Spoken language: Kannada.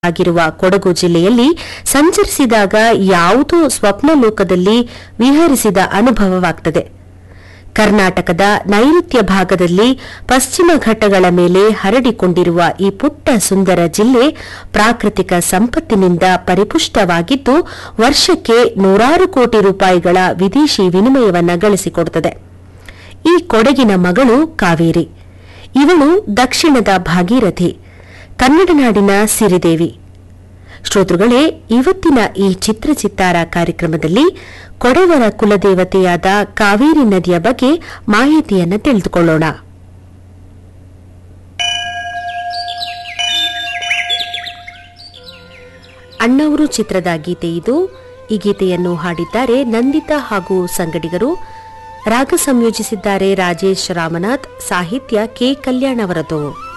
ಆಗಿರುವ ಕೊಡಗು ಜಿಲ್ಲೆಯಲ್ಲಿ ಸಂಚರಿಸಿದಾಗ ಯಾವುದೋ ಸ್ವಪ್ನ ಲೋಕದಲ್ಲಿ ವಿಹರಿಸಿದ ಅನುಭವವಾಗ್ತದೆ ಕರ್ನಾಟಕದ ನೈಋತ್ಯ ಭಾಗದಲ್ಲಿ ಪಶ್ಚಿಮ ಘಟ್ಟಗಳ ಮೇಲೆ ಹರಡಿಕೊಂಡಿರುವ ಈ ಪುಟ್ಟ ಸುಂದರ ಜಿಲ್ಲೆ ಪ್ರಾಕೃತಿಕ ಸಂಪತ್ತಿನಿಂದ ಪರಿಪುಷ್ಟವಾಗಿದ್ದು ವರ್ಷಕ್ಕೆ ನೂರಾರು ಕೋಟಿ ರೂಪಾಯಿಗಳ ವಿದೇಶಿ ವಿನಿಮಯವನ್ನ ಗಳಿಸಿಕೊಡುತ್ತದೆ ಈ ಕೊಡಗಿನ ಮಗಳು ಕಾವೇರಿ ಇವಳು ದಕ್ಷಿಣದ ಭಾಗೀರಥಿ ಕನ್ನಡ ನಾಡಿನ ಸಿರಿದೇವಿ ಶ್ರೋತೃಗಳೇ ಇವತ್ತಿನ ಈ ಚಿತ್ರಚಿತ್ತಾರ ಕಾರ್ಯಕ್ರಮದಲ್ಲಿ ಕೊಡವರ ಕುಲದೇವತೆಯಾದ ಕಾವೇರಿ ನದಿಯ ಬಗ್ಗೆ ಮಾಹಿತಿಯನ್ನು ತಿಳಿದುಕೊಳ್ಳೋಣ ಅಣ್ಣವರು ಚಿತ್ರದ ಗೀತೆ ಇದು ಈ ಗೀತೆಯನ್ನು ಹಾಡಿದ್ದಾರೆ ನಂದಿತಾ ಹಾಗೂ ಸಂಗಡಿಗರು ರಾಗ ಸಂಯೋಜಿಸಿದ್ದಾರೆ ರಾಜೇಶ್ ರಾಮನಾಥ್ ಸಾಹಿತ್ಯ ಕೆ ಕಲ್ಯಾಣ್ ಅವರದು